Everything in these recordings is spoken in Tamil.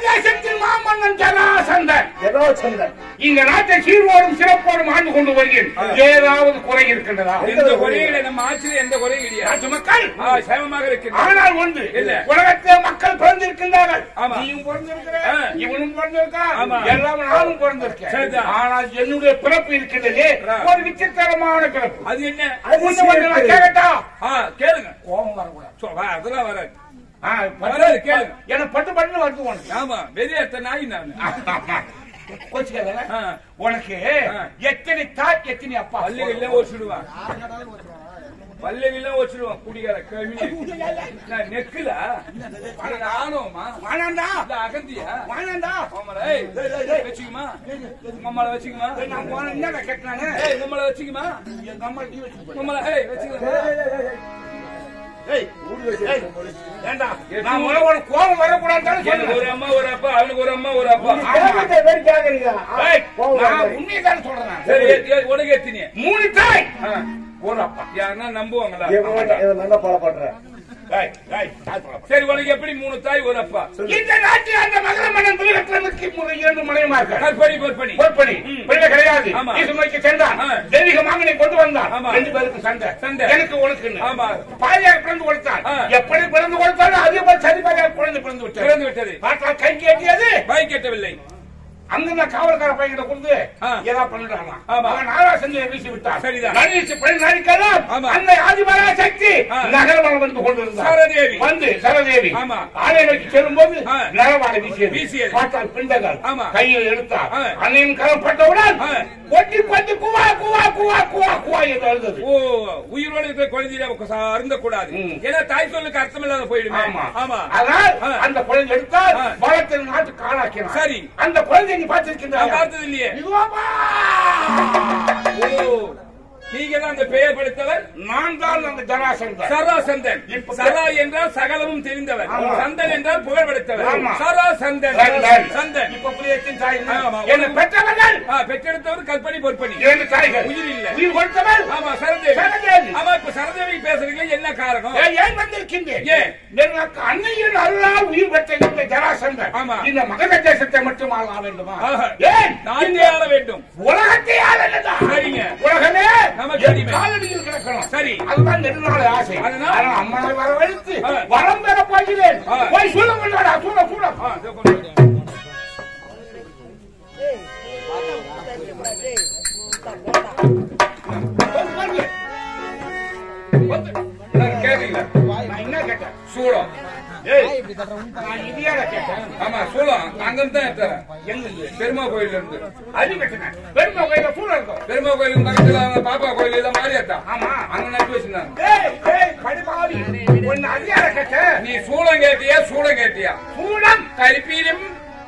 தேசத்தின் மாமன்னன் ஜனாசந்தன் ஜனாசந்தன் இந்த நாட்டை சீர்வோடும் சிறப்போடும் ஆண்டு கொண்டு வருகிறேன் ஏதாவது குறை இருக்கின்றதா எந்த குறையும் இல்லை நம்ம ஆட்சியில் எந்த குறையும் கிடையாது நாட்டு மக்கள் ஆ, சேமமாக இருக்கின்றோம் ஆனால் ஒன்று என்ன? உலகத்திலே மக்கள் பிறந்திருக்கின்றார்கள் ஆமா. நீயும் பிறந்திருக்கிற ஆ. இவனும் பிறந்திருக்கான் ஆமா. எல்லாம் நானும் பிறந்திருக்கேன் சரிதான். ஆனால் என்னுடைய பிறப்பு இருக்கின்றதே ஆ. ஒரு விசித்திரமான பிறப்பு அது என்ன ஒண்ணு ஒண்ணு நான் கேட்கட்டா ஆ கேளுங்க கோபம் வரக்கூடாது சொ- வா, அதெல்லாம் வராது ஆ, வராது, கேளுங்க. எனக்கு பட்டு பட்டு வருது உனக்கு ஆமா வெறியத்த நாய் நான் கோச்சுக்காதல ஆ. உனக்கு ஆ. எத்தனை தாய் எத்தனை அப்பா பள்ளிகள்ல ஓச்சிடுவான் பள்ளிகள்ல ஓச்சிடுவான் குடிகார கவினி நான் நெக்குல அட நானும்மா வானாண்டா இல்ல அகந்தியா வானாண்டா மாமலை ஏய், வச்சுக்குமா மம்மளை வச்சுக்குமா நான் போன என்ன கேட்டானே ஏய் மம்மளை வச்சுக்குமா எங்க அம்மா டீ வச்சு மம்மளை ஏய் வச்சுக்குமா ஏய் ஏய், ஏண்டா நான் முதல்ல உனக்கு கோபம் வரக்கூடாதுன்னு எனக்கு சொன்னேன் ஒரு அம்மா ஒரு அப்பா அவனுக்கு ஒரு அம்மா ஒரு அப்பா கேட்கறத வேறு கேட்கறீங்க ஏய், கோவம் நான் வருது. உண்மையை தானே சொல்றேன் சரி ஏ- ஏ- உனக்கு எத்தினி மூணு தாய் ஒரு அப்பா யாருன்னா நம்புவாங்களா இவன் இவன் நல்லா பாட பாடுறேன் ஏய், ஏய், தாய் சொல்லப்பா. சரி உனக்கு எப்படி மூணு தாய் ஒரு அப்பா இந்த நாட்டில் அந்த மகர மன்னன் துலகத்திற்கு முதல் இரண்டு மனைவிமார்கள் கற்பனை பொற்பனி பொற்படி ம். பிள்ளை கிடையாது ஆமா. ஈசுமைக்கு சென்றான் ஆ. தெய்வீக மாங்கனை கொண்டு வந்தான் ஆமா. ரெண்டு பேருக்கு சண்டை சண்டை. எனக்கு உனக்கு ஆமா. பாதியாக பிறந்து கொடுத்தான் ஆ. எப்படி பிறந்து கொடுத்தாலும் அதே போல சரி பாதியாக குழந்தை பிறந்து விட்டது பிறந்து விட்டது பார்த்தா கை கேட்டியது பாய் கேட்டவில்லை அங்க நான் காவல்கார பையன்கிட்ட கொடுத்து ஆ. ஏதா பண்ணிட்டானா ஆமா. அவன் நாரா செஞ்சு வீசி விட்டான் சரிதான். நடிச்சு பெண் நடிக்கலாம் ஆமா. அந்த ஆதிபரா சக்தி ஆ. நகரமலம் வந்து கொண்டிருந்தார் சரதேவி. வந்து சரதேவி ஆமா. ஆலை நோக்கி செல்லும் போது ஆ. நரவாடை வீசியது வீசியது. பார்த்தால் பிண்டங்கள் ஆமா. கையில் எடுத்தார் ஆ. அன்னையின் கரம் பட்டவுடன் ஆ. கொட்டி கொட்டி குவா குவா குவா குவா குவா என்று அழுதது ஓ உயிரோடு இருக்கிற குழந்தையில அருந்த கூடாது ம். ஏன்னா தாய் சொல்லுக்கு அர்த்தம் இல்லாத போயிடுமே ஆமா ஆமா அதனால் ஆ. அந்த குழந்தை எடுத்தால் ஆ. பலத்தில் நாட்டு காலாக்கினார் சரி. அந்த குழந்தை நீ நான் பார்த்திருக்கின்றாயா பார்த்தது இல்லையே இதுவாப்பா ஓ நீங்க தான் அந்த பெயர் படுத்தவர் நான் தான் அந்த ஜனாசந்தன் சராசந்தன் இப்ப- சரா என்றால் சகலமும் தெரிந்தவர் ஆமா. சந்தன் என்றால் புகழ் படைத்தவர் ஆமா. சராசந்தன் சந்தன். சந்தன் இப்ப புரியத்தின் தாய் என்ன? ஆமா. என்னை பெற்றவர்கள் ஆ, பெற்றெடுத்தவர் கற்பனை பொற்பனி இரண்டு தாய்கள் உயிர் இல்ல. உயிர் கொடுத்தவள் ஆமா சரதேவி சரதேவி. ஆமா இப்ப சரதேவி பேசுறீங்க என்ன காரணம் ஏன் ஏன் வந்திருக்கின்றேன் ஏன்? எனக்கு அன்னையின் அல்லால் உயிர் பெற்ற இந்த ஜராசந்தன் ஆமா. இந்த மகத தேசத்தை மட்டும் ஆள வேண்டுமா ஆஹா. ஏன் நாட்டே ஆள வேண்டும் உலகத்தை ஆளலதா சரிங்க. உலகமே நமக்கு என் அடிமை. காலடியில் கிடக்கணும் சரி. அதுதான் நெடுநாள் ஆசை அதனால்? அதனால் அம்மனை வரவழைத்து ஆ. வரம் பெற போகிறேன் ஆ. போய் சொல்ல முடியாடா சூட சூட ஆ, இதோ கொண்டு வாங்க. நான் கேட்டீங்களா நான் என்ன கேட்டேன் சூளம் ஏய் நான் இதையாட கேட்டேன் ஆமா சூளம் அங்கிருந்து தான் எடுத்தேன் எங்க இருந்து? பெருமா கோயில்ல இருந்து அடி கட்டினேன் பெருமை கோயில சூட இருக்கும் பெருமா கோயிலுக்கு பக்கத்துல அவங்க பாப்பா கோயில் எல்லாம் மாறியாத்தா ஆமா அங்க நட்டு வச்சிருந்தாங்க ஏய் ஏய் படிப்பாவி உன்னை அதிகார கேட்டேன் நீ சூளம் கேட்டியா சூளம் கேட்டியா சூடம் கரிப்பீரும்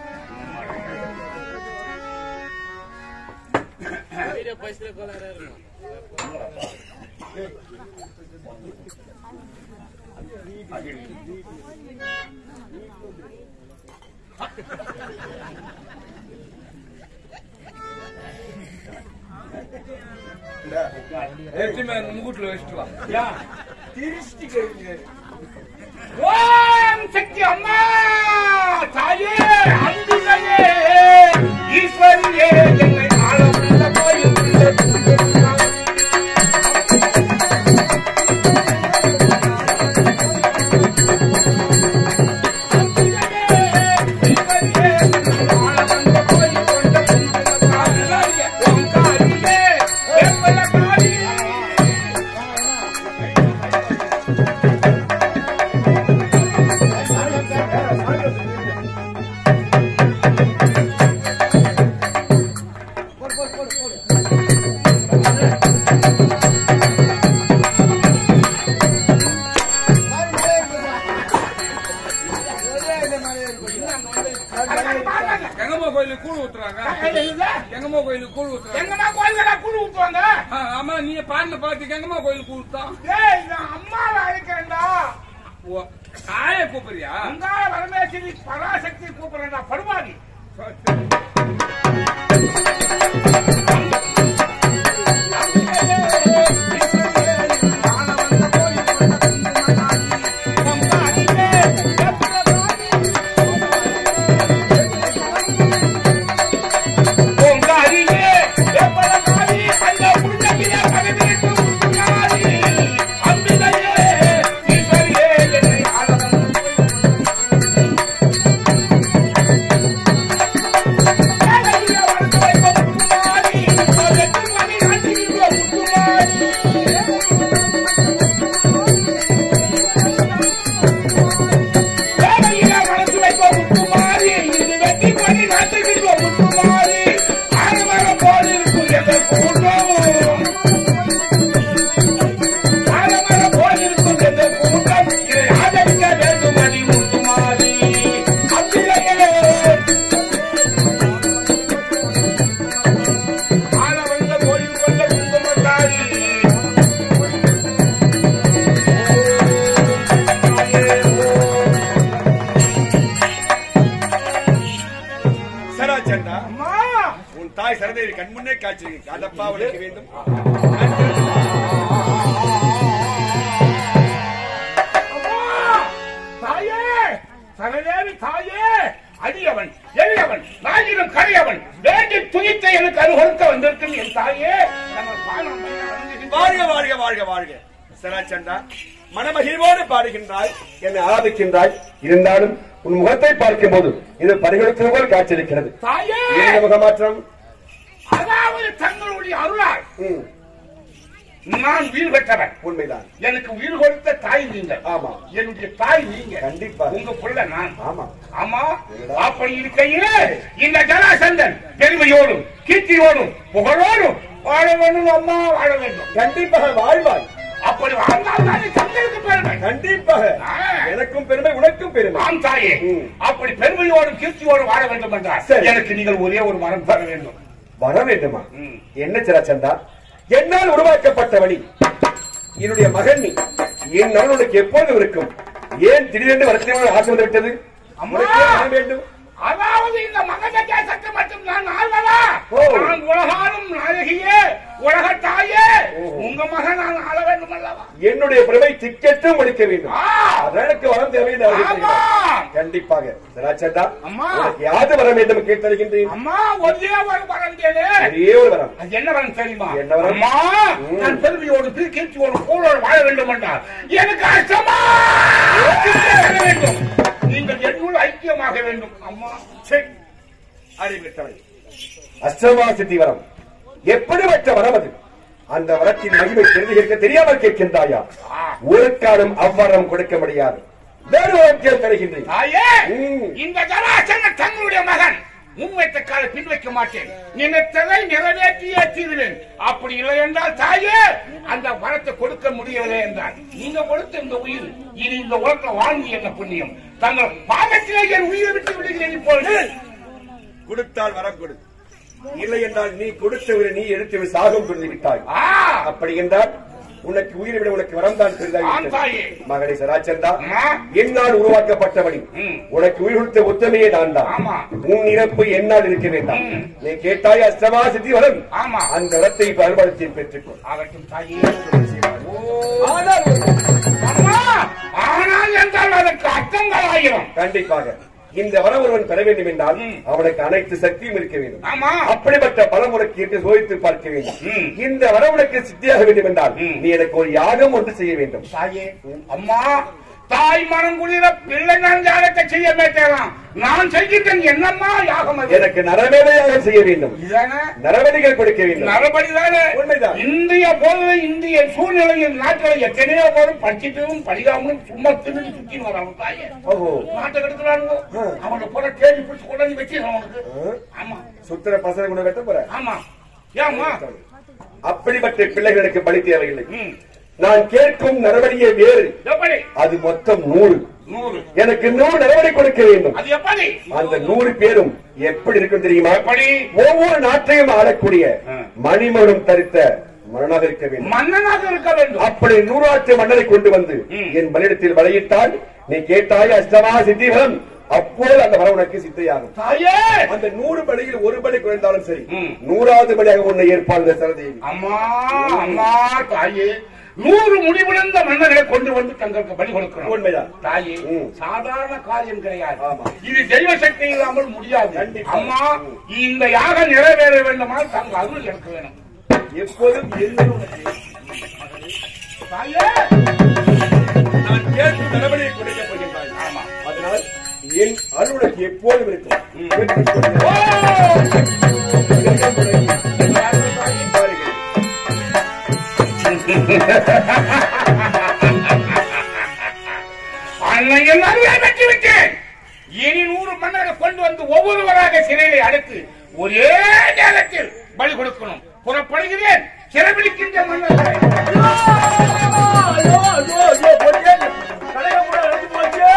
எடுத்துமே முகூட்டில் வச்சுட்டு வா யா திருஷ்டி கேளுங்க ஓம் சக்தி அம்மா தாயே அம்பிகையே ஈஸ்வரியே எங்கள் ஆழமுள்ள கோயில் எங்கம்மா கோயிலுக்கு கூழ் ஊத்துறாங்க எங்கம்மா கோயிலுக்கு கூழ் ஊத்துறாங்க எங்கம்மா கோயில்களா குழு ஊத்துவாங்க ஆ, ஆமா நீ பாடின பாட்டுக்கு எங்கம்மா கோயிலுக்கு கூழ் ஊத்தான் ஏய் நான் அம்மாவை அழைக்கிறேன்டா ஓ தாயை கூப்பிடுறியா அங்காள வரமேஸ்வரி பராசக்தி கூப்பிடுறேன்டா படுவாடி தாய் சரதேவி கண்முன்னே காட்சி காதப்பா உழைக்க வேண்டும் தாயே சரதேவி தாயே அடியவன் எளியவன் நாயினும் கரையவன் வேண்டி துணித்த எனக்கு அனுகொடுக்க வந்திருக்கும் என் தாயே நம்ம பாலம் பண்ண வணங்குகின்றோம். வாழ்க வாழ்க வாழ்க வாழ்க சராச்சண்டா மனமகிழ்வோடு பாடுகின்றாய் என்னை ஆராதிக்கின்றாய் இருந்தாலும் உன் முகத்தை பார்க்கும் போது இது பரிகளுக்கு போல் காட்சியளிக்கிறது தாயே என்ன முகமாற்றம் அதாவது தங்களுடைய அருளால் ம், நான் உயிர் பெற்றவன் உண்மைதான் எனக்கு உயிர் கொடுத்த தாய் நீங்க ஆமா என்னுடைய தாய் நீங்க கண்டிப்பா உங்க புள்ள நான் ஆமா ஆமா அப்படி இருக்கையிலே இந்த ஜனாசந்தன் பெருமையோடும் கீர்த்தியோடும் புகழோடும் வாழ வேண்டும் அம்மா வாழ வேண்டும் கண்டிப்பாக வாழ்வாய் அப்படி வாழ்ந்தால் தானே தங்களுக்கு பெருமை கண்டிப்பாக ஆ. எனக்கும் பெருமை உனக்கும் பெருமை ஆம் தாயே ம். அப்படி பெருமையோடும் கீர்த்தியோடும் வாழ வேண்டும் என்றால் சரி. எனக்கு நீங்கள் ஒரே ஒரு மரம் தர வேண்டும் வர வேண்டுமா ம். என்ன சிராச்சந்தா என்னால் உருவாக்கப்பட்ட வழி என்னுடைய மகன் நீ என் நலன் உனக்கு எப்போதும் இருக்கும் ஏன் திடீரென்று வரத்தினால் ஆசை வந்து விட்டது அம்மா! உனக்கு ஏன் வர வேண்டும் அதாவது இந்த மகத தேசத்தை மட்டும் நான் ஆள்வதா ஓ. நான் உலகாலும் நாயகியே உலக தாயே ஓஹோ. உங்க மகன் நான் ஆள வேண்டும் அல்லவா என்னுடைய பெருமை திக்கெட்டும் ஒழிக்க வேண்டும் ஆ. அதான் எனக்கு வரம் தேவை என்று அவர்கள் ஆமா. சொல்கிறார். கண்டிப்பாக சிராச்சந்தா அம்மா. உனக்கு யாது வர வேண்டும் கேட்டறிகின்றேன் அம்மா ஒரே ஒரு வரந்தேனே ஒரே ஒரு வரம் அது என்ன வரம் தெரியுமா என்ன வரம்? அம்மா ம். நான் பெருமையோடு கீர்த்தியோடு போலோடு வாழ வேண்டும் என்றால் எனக்கு அச்சமா தர வேண்டும் நீங்கள் என்னுள் ஐக்கியமாக வேண்டும் அம்மா சரி. அறிவிட்டவள் அஷ்டமா சித்தி வரம் எப்படிப்பட்ட வரம் அது அந்த வரத்தின் மகிமை தெரிந்து தெரியாமல் கேட்கின்றாயா ஆ. ஒரு காலம் அவ்வரம் கொடுக்க முடியாது வேறு வரம் கேள் தருகின்றேன் தாயே ம். இந்த ஜனாசன தங்களுடைய மகன் முன்வைத்த கால பின்வைக்க மாட்டேன் நினைத்ததை நிறைவேற்றியே தீருவேன் அப்படி இல்லை என்றால் தாயே அந்த வரத்தை கொடுக்க முடியவில்லை என்றால் நீங்க கொடுத்த இந்த உயிர் இனி இந்த உலகத்தை வாழ்ந்து என்ன புண்ணியம் தங்கள் பாதத்திலே என் உயிரை விட்டு விடுகிறேன் இப்பொழுது கொடுத்தால் வரம் கொடு இல்லை என்றால் நீ கொடுத்தவரை நீ எடுத்து சாகம் கொடுத்து விட்டாய் ஆ அப்படி என்றால் உனக்கு உயிரை விட உனக்கு வரம் தான் ஆம் தாயே. மகனை சராச்சந்தா அம்மா. என்னால் உருவாக்கப்பட்டவனி ம். உனக்கு உயிர் கொடுத்த உத்தமையே நான் தான் ஆமா. உன் இறப்பு என்னால் இருக்க வேண்டாம் ம். நீ கேட்டாய் அஷ்டமா சித்தி வரம் ஆமா. அந்த வரத்தை பயன்படுத்தி பெற்றுக்கொள் ஆகட்டும் தாயே ஆனால் ஒரு- அம்மா ஆனால் என்றால் அதற்கு அர்த்தங்கள் ஆயிரம் கண்டிப்பாக இந்த வரம் ஒருவன் பெற வேண்டும் என்றால் ம். அவனுக்கு அனைத்து சக்தியும் இருக்க வேண்டும் ஆமா அப்படிப்பட்ட பலம் உனக்கு இருக்கு சோதித்து பார்க்க வேண்டும் ம். இந்த வரம் உனக்கு சித்தியாக வேண்டும் என்றால் ம். நீ எனக்கு ஒரு யாகம் ஒன்று செய்ய வேண்டும் தாயே அம்மா தாய் மனம் குளிர பிள்ளை நான் யாகத்தை செய்ய மாட்டேலாம் நான் செய்கின்றேன் என்னம்மா யாகம் அது எனக்கு நரவேலையாக செய்ய வேண்டும் இதானே நரவடிகள் கொடுக்க வேண்டும் நரபடிதானே உண்மைதான். இந்திய போது இந்திய சூழ்நிலையில் நாட்டில் எத்தனையோ பேரும் படிச்சிட்டும் படிக்காமலும் சும்மா தின்னு சுத்தி வராங்க தாயே ஓஹோ நாட்டை கெடுக்கிறானுங்க ஆ. அவனை போல கேள்வி பிடிச்சு கொண்டாந்து வச்சு அவனுக்கு ஆ. ஆமா சுத்திர பசங்க கூட வெட்ட போற ஆமா ஏம்மா அப்படிப்பட்ட பிள்ளைகளுக்கு பலி தேவையில்லை ம். நான் கேட்கும் நடவடிக்கை வேறு எப்படி அது மொத்தம் நூறு நூறு எனக்கு நூறு நடவடிக்கை கொடுக்க வேண்டும் அது எப்படி அந்த நூறு பேரும் எப்படி இருக்கும் தெரியுமா எப்படி ஒவ்வொரு நாட்டையும் ஆளக்கூடிய ஆ. மணிமணம் தரித்த மரணாக இருக்க வேண்டும் மன்னனாக இருக்க வேண்டும் அப்படி நூறாற்று மன்னரை கொண்டு வந்து ம். என் பலியிடத்தில் வலையிட்டால் நீ கேட்டாய் அஷ்டமா சித்திவரம் அப்போது அந்த வரம் உனக்கு சித்தையாகும் தாயே அந்த நூறு பலியில் ஒரு பலி குறைந்தாலும் சரி ம். நூறாவது பலியாக உன்னை ஏற்பாடு சரதேவி அம்மா அம்மா தாயே நூறு முடிவிழந்த மன்னர்களை கொண்டு வந்து தங்களுக்கு பலி கொடுக்கணும் உண்மைதான். தாயே ம். சாதாரண காரியம் கிடையாது ஆமா. இது தெய்வ சக்தி இல்லாமல் முடியாது கண்டிப்பா. அம்மா ம். இந்த யாகம் நிறைவேற வேண்டுமானால் தங்கள் அருள் எனக்கு வேணும் எப்போதும் என்னுடன் உனக்கு தாயே நான் கேட்கும் நடவடிக்கை கொடுக்க போகின்றாய் ஆமா அதனால் என் அருள் உனக்கு எப்போதும் இருக்கும் ம். பெற்றுக்கொள். ஓ! இதயம் உனக்கு பாருங்கள். அன்னையின் அருளை பெற்று விட்டேன் இனி நூறு மன்னரை கொண்டு வந்து ஒவ்வொருவராக சிறையிலே அடைத்து ஒரே நேரத்தில் பலி கொடுக்கணும் புறப்படுகிறேன் சிறைபிடிக்கின்ற மன்னர்களை ஐயோ, ஐயோ, ஐயோ, போச்சே. கடையை கூட இழந்து போச்சே.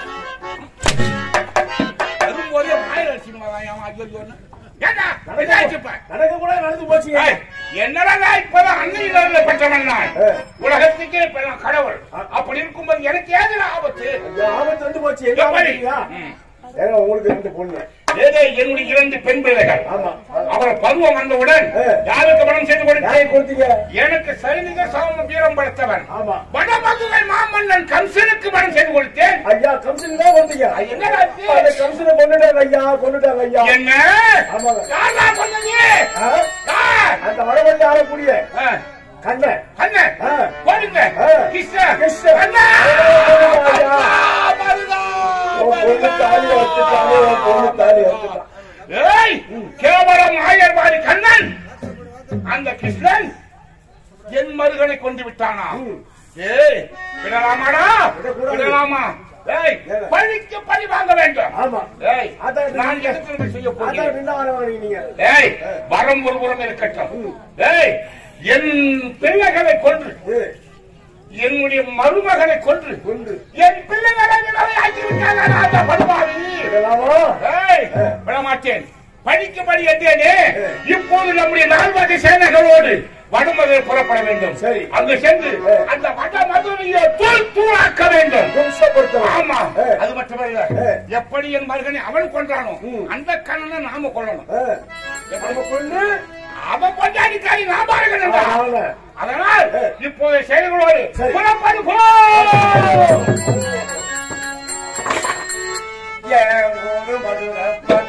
வரும்போதே மாயல் சினிமாதான் ஐயோன்னு ஏண்டா என்னாச்சு இப்ப? கடையை கூட நடந்து போச்சு ஏய், என்னடா நான் இப்பதான் அன்னையில பெற்றவன் நான் ஆ. உலகத்துக்கே இப்ப நான் கடவுள் அப்படி இருக்கும்போது எனக்கு ஏது ஆபத்து ஐயோ, ஆபத்து வந்து போச்சு எங்க எப்படி ஆபத்துயா? ம். ஏங்க உங்களுக்கு ரெண்டு பொண்ணு ஏதே என்னுடைய இரண்டு பெண் பிள்ளைகள் ஆமா அவர் பருவம் வந்தவுடன் ஆ. யாருக்கு மனம் செய்து யாரை கொடுத்தேன் கொடுத்தீங்க எனக்கு சைனிக சாம வீரம் படைத்தவன் ஆமா வடமதுரை மாமன்னன் கம்சனுக்கு மனம் செய்து கொடுத்தேன் ஐயா கம்சன் தான் கொடுத்தீங்க என்னடா இது? அந்த கம்சனை கொண்டுட்டாங்க ஐயா கொண்டுட்டாங்க ஐயா என்ன ஆமாங்க யாரா சொன்னது ஆ? யார்? அந்த வடவள்ளி ஆளக்கூடிய ஆ, கண்ணன் அண்ணன் ஆ. போடுங்க ஆ. கிருஷ்ணன் கிருஷ்ணன். அண்ணா! ஐயா. மருதா, உன் பொண்ணு தாலி வச்சுட்டாங்க உன் பொண்ணு தாலி வச்சுட்டான் ஏய் கேவலம் ஆயர்வாடி கண்ணன் அந்த கிருஷ்ணன் என் மருகனை கொண்டு விட்டானா ம். ஏய் விடலாமாடா விடக்கூடாது. விடலாமா ஏய் ஏங்க. பழிக்கு பழி வாங்க வேண்டும் ஆமா ஏய் அதான் நான் எதுக்கு செய்ய அதான் போகிறேன் நின்னா வரவங்க நீங்க ஏய் வரம் ஒரு புறம் இருக்கட்டும் ஏய் என் பிள்ளைகளை கொன்று ஏய், என்னுடைய மருமகளை கொன்று கொண்டு என் பிள்ளைகளை விதவை ஆக்கிவிட்டாங்க அந்த படுவாவி விடலாமா ஏய், விடமாட்டேன் படிக்க படி என்றேனே இப்போது நம்முடைய நால்வகை சேனைகளோடு வடமதுரை புறப்பட வேண்டும் சரி. அங்கு சென்று அந்த வட மதுரையை தூள் தூளாக்க வேண்டும் தும்சப்படுத்தலாம் ஆமா ஏ. அது மட்டுமல்ல ஏ. எப்படி என் மருகனை அவன் கொன்றானோ ம். அந்த கண்ணனை நாம கொள்ளணும் ஆ, நம்ம கொண்டு அவன் கொண்டாடி காரி நாம இருக்கணும்டா. ஆமா. அதனால் ஏ. இப்போது செயல்களோடு சரி. புறப்படு போ என் ஊரு மதுரை